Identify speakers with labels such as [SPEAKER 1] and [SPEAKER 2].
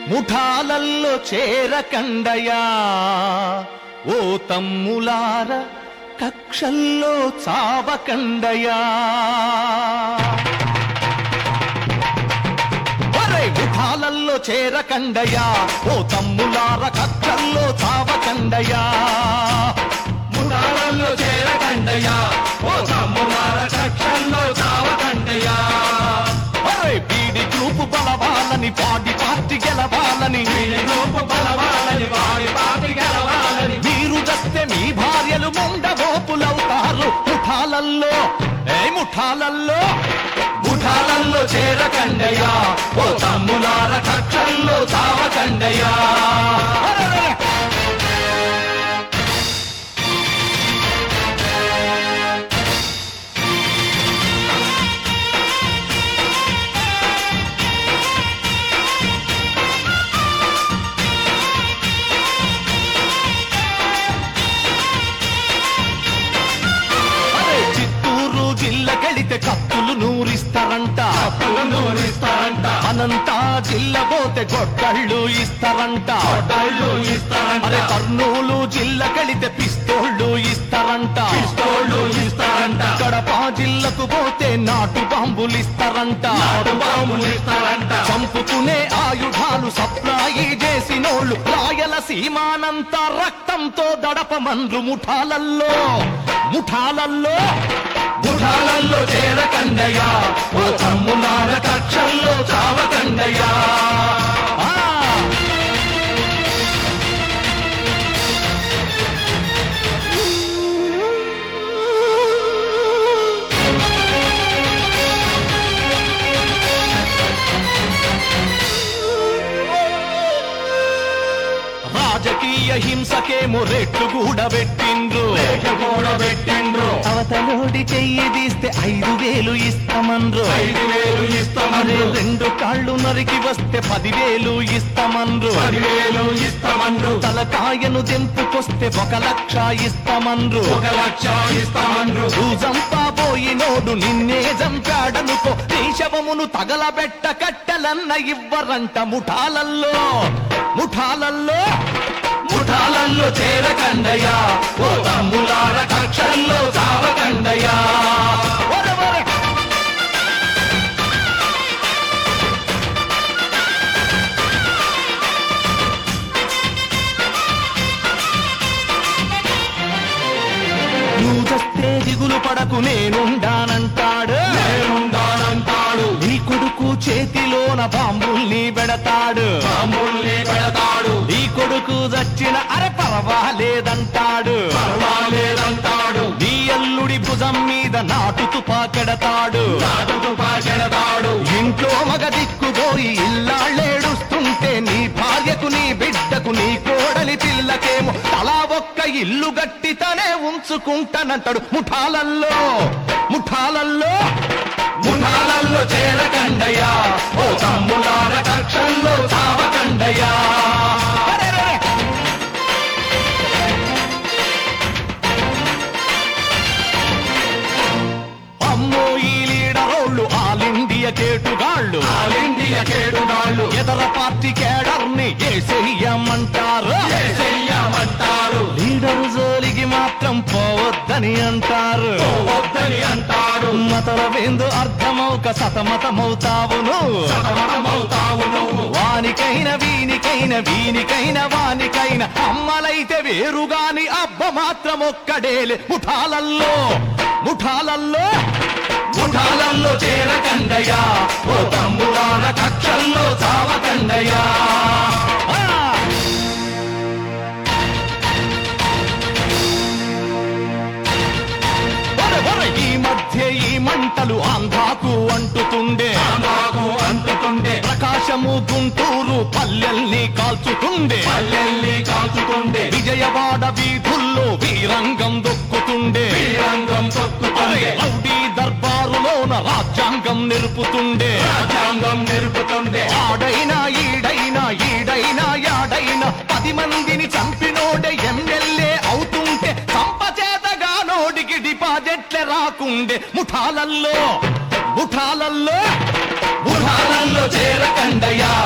[SPEAKER 1] ముఠాలల్లో చేరకండయా ఓ తమ్ములార కక్షల్లో చావకండయా ఒరే ముఠాలల్లో చేరకండయా ఓ తమ్ములార కక్షల్లో చావకండయా
[SPEAKER 2] ముఠాలలో చేరకండయ్యా ఓ తమ్ములార కక్షల్లో చావకండయ్యా
[SPEAKER 1] ఒరే బీడి గ్రూపు బలవాలని పాడి పార్టీ గెలవాలని
[SPEAKER 2] వీడి రూపు బలవాలని వాడి పాటి గెలవాలని
[SPEAKER 1] మీరు చస్తే మీ భార్యలు ముండగోపులవుతారు ముఠాలల్లో ఏ ముఠాలల్లో
[SPEAKER 2] ముఠాలలో చేరకండయ్యా ఓ తమ్ములార కక్షల్లో చావకండయ్యా
[SPEAKER 1] అరెరెరె! అరే చిత్తూరు జిల్లకెళితే కత్తులు నూరిస్తారంట
[SPEAKER 2] కప్పులు నూరిస్తారంట
[SPEAKER 1] అనంతా జిల్ల పోతే గొడ్డళ్ళు ఇస్తారంట
[SPEAKER 2] కొట్టళ్ళు ఇస్తారంట
[SPEAKER 1] అరే కర్నూలు జిల్లకెళితే పిస్తోళ్ళు ఇస్తారంట
[SPEAKER 2] పిస్తోళ్ళు ఇస్తారంట
[SPEAKER 1] కడప జిల్లకు పోతే నాటు బాంబులు ఇస్తారంట
[SPEAKER 2] నాటు బాంబులు ఇస్తారంట
[SPEAKER 1] చంపుకునే ఆయుధాలు సప్లాయి చేసినోళ్ళు రాయల సీమానంత రక్తంతో దడపమండ్రు ముఠాలల్లో ముఠాలల్లో
[SPEAKER 2] ముఠాలలో చేరకండయ్యా ఓ తమ్ములార కక్షల్లో చావకండయ్యా
[SPEAKER 1] ఆ! రాజకీయ హింసకేమో రెట్లు కూడా పెట్టిండ్రు
[SPEAKER 2] లేఖ కూడా పెట్టిండ్రు
[SPEAKER 1] అవతలోడి చెయ్యి తీస్తే ఐదు వేలు ఇస్తామన్రు
[SPEAKER 2] ఐదు వేలు
[SPEAKER 1] అరే
[SPEAKER 2] ఇస్తామన్రు
[SPEAKER 1] రెండు కాళ్ళు నరికి వస్తే పదివేలు ఇస్తామన్రు
[SPEAKER 2] పదివేలు ఇస్తామన్రు
[SPEAKER 1] తలకాయను దెంపుకొస్తే ఒక లక్ష ఇస్తామన్రు
[SPEAKER 2] ఒక లక్ష ఇస్తామన్రు
[SPEAKER 1] చూజంతా పోయినోడు నిన్నే చంపాడనుకో నీ శవమును తగలబెట్ట కట్టెలన్న ఇవ్వరంట ముఠాలల్లో ముఠాలల్లో
[SPEAKER 2] ముఠాలలో చేరకండయ్యా ఓ తమ్ములార కక్షల్లో చావకండయ్యా
[SPEAKER 1] ఒరవర! నువ్వు చస్తే దిగులు పడకు నేనుండానంటాడు
[SPEAKER 2] నేనుండానంటాడు
[SPEAKER 1] నీ కొడుకు చేతిలోన బాంబుల్ని పెడతాడు
[SPEAKER 2] మామూల్ని పెడతాడు
[SPEAKER 1] నీ కొడుకు చచ్చిన అర పర్వాలేదంటాడు
[SPEAKER 2] పర్వాలేదంటాడు
[SPEAKER 1] నీ అల్లుడి భుజం మీద నాటు తుపాకెడతాడు
[SPEAKER 2] నాటుకు పాకెడతాడు
[SPEAKER 1] ఇంట్లో మగ దిక్కుపోయి ఇల్లాళ్ళేడుస్తుంటే నీ భార్యకు నీ బిడ్డకు నీ కోడలి పిల్లకేమో తలా ఒక్క ఇల్లు గట్టితనే ఉంచుకుంటానంటాడు ముఠాలల్లో ముఠాలల్లో
[SPEAKER 2] ముఠాలలో చేరకండయ్యా ఓ తమ్ములార కక్షల్లో చావకండయ్యా
[SPEAKER 1] అరెరెరె! అమ్మో ఈ లీడరోళ్ళు ఆల్ ఇండియా కేటుగాళ్ళు
[SPEAKER 2] ఆల్ ఇండియా కేడుగాళ్ళు
[SPEAKER 1] ఇతర పార్టీ కేడర్ని ఏసేయమంటారు
[SPEAKER 2] చెయ్యమంటారు
[SPEAKER 1] లీడర్ జోలికి మాత్రం పోవద్దని అంటారు
[SPEAKER 2] వద్దని అంటారు
[SPEAKER 1] మతలవేందు అర్థమౌక సతమతమవుతావు నువ్వు
[SPEAKER 2] సతమతమవుతావు నువ్వు
[SPEAKER 1] వానికైన వీనికైన వీనికైన వానికైన అమ్మలైతే వేరుగాని అబ్బ మాత్రం ఒక్కడేలే ముఠాలల్లో ముఠాలల్లో
[SPEAKER 2] ముఠాలలో చేరకండయ్యా ఓ తమ్ములార కక్షల్లో చావకండయ్యా
[SPEAKER 1] ఆ! ఒరే, ఒరే, ఈ మధ్య ఈ మంటలు ఆంధ్రాకు అంటుతుండే
[SPEAKER 2] మాకు అంటుతుండే
[SPEAKER 1] ప్రకాశము గుంటూరు పల్లెల్ని కాల్చుతుండే
[SPEAKER 2] పల్లెల్ని కాల్చుతుండే
[SPEAKER 1] విజయవాడ వీధుల్లో వీరంగం దొక్కుతుండే
[SPEAKER 2] శ్రీరంగం
[SPEAKER 1] అరే,
[SPEAKER 2] తొక్కుతుండే
[SPEAKER 1] రౌడీ దర్బారులోన రాజ్యాంగం నిలుపుతుండే
[SPEAKER 2] రాజ్యాంగం నిరుపుతుండే
[SPEAKER 1] ఆడైనా ఈడైనా ఈడైనా యాడైనా పది మందిని చంపినోడే ఎమ్మెల్యే అవుతుంటే సంపచేతగా నోడికి డిపాజిట్లే రాకుండే ముఠాలల్లో ముఠాలల్లో
[SPEAKER 2] ముఠాలలో చేరకండయ్యా